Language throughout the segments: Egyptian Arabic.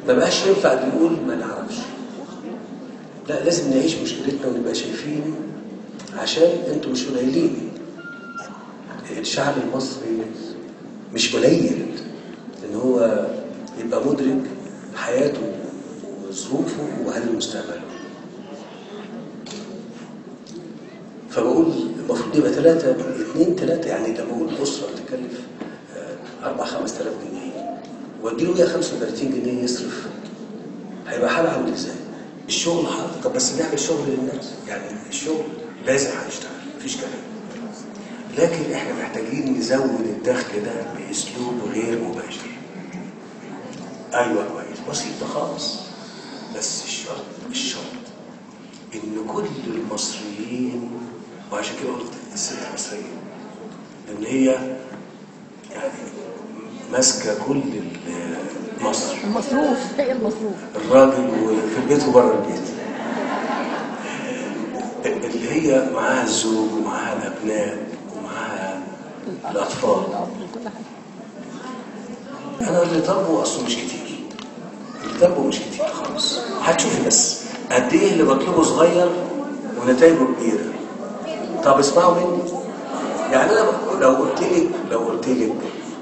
ما بقاش ينفع نقول ما نعرفش لا لازم نعيش مشكلتنا ونبقى شايفين عشان انتوا مش قليلين الشعب المصري مش قليل ان هو يبقى مدرك حياته وظروفه وهل مستقبله فبقول المفروض يبقى ثلاثة اثنين ثلاثة يعني لما أقول أسرة تكلف آه، أربع خمس آلاف جنيه وأديله 135 جنيه يصرف هيبقى حالة عامل إزاي؟ الشغل حاضر طب بس نعمل شغل للناس يعني الشغل لازم هنشتغل مفيش كلام لكن احنا محتاجين نزود الدخل ده باسلوب غير مباشر ايوه كويس بسيطه خالص بس الشرط الشرط ان كل المصريين وعشان كده قلت الست المصريه ان هي يعني ماسكه كل ال- مصر المصروف هي المصروف الراجل وفي البيت وبره البيت اللي هي معاها الزوج ومعاها الابناء ومعاها الاطفال الأب وكل حاجة انا اللي طلبه اصله مش كتير اللي طلبه مش كتير خالص هتشوفي بس قد ايه اللي بطلبه صغير ونتائجه كبيره طب اسمعوا مني يعني انا لو قلت لك لو قلت لك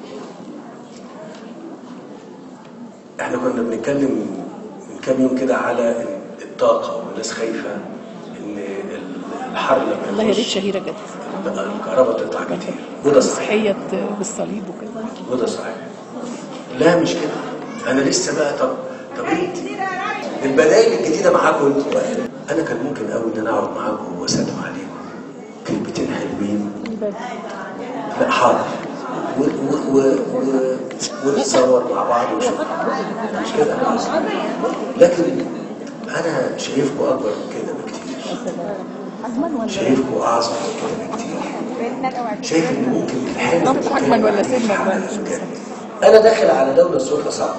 احنا كنا بنتكلم من كام يوم كده على الطاقه والناس خايفه ان الحر لما والله يا ريت يخش شهيرة جت الكهرباء تقطع كتير وده صحيح صحية بالصليب وكده وده صحيح لا مش كده انا لسه بقى طب طب انت البدائل الجديده معاكم انتوا بقى انا كان ممكن قوي ان انا اقعد معاكم واسلم عليكم كلمتين حلوين لا حاضر و- و- و- و- ونتصور مع بعض وشكرا مش كده لكن انا شايفكم اكبر من كده بكتير أجمل ولا شايفكم اعظم من كده بكتير شايف ان ممكن الحاجه طب حجما ولا سنا ولا انا داخل على دوله ظروفها صعبه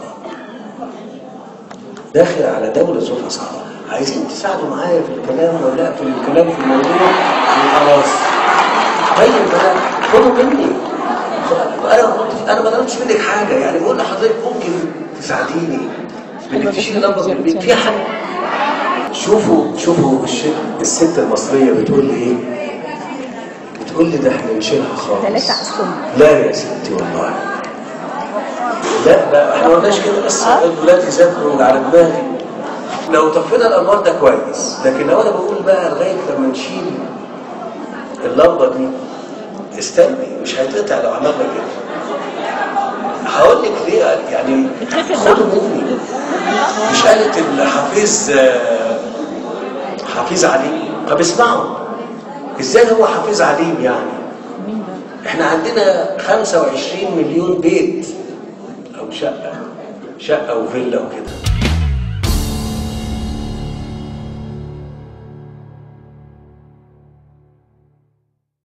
داخل على دوله ظروفها صعبه عايزين تساعدوا معايا في الكلام ولا في الكلام في الموضوع وخلاص طيب انا خدوا مني انا انا ما طلبتش منك حاجه يعني بقول لحضرتك ممكن تساعديني انك تشيلي لمبه من البيت في حل شوفوا شوفوا الشت الست المصريه بتقول لي ايه بتقول لي ده احنا نشيلها خالص ثلاثة على السنة لا يا ستي والله لا لا احنا ما قلناش كده بس الولاد يذاكروا من على دماغي لو طفينا الانوار ده كويس لكن لو انا بقول بقى لغايه لما نشيل اللمبه دي استني مش هيتقطع لو عملنا كده هقول لك ليه يعني خدوا مني مش قالت الحفيظ آه، حفيظ عليم طب اسمعوا ازاي هو حفيظ عليم يعني مين ده؟ احنا عندنا 25 مليون بيت او شقه شقه وفيلا وكده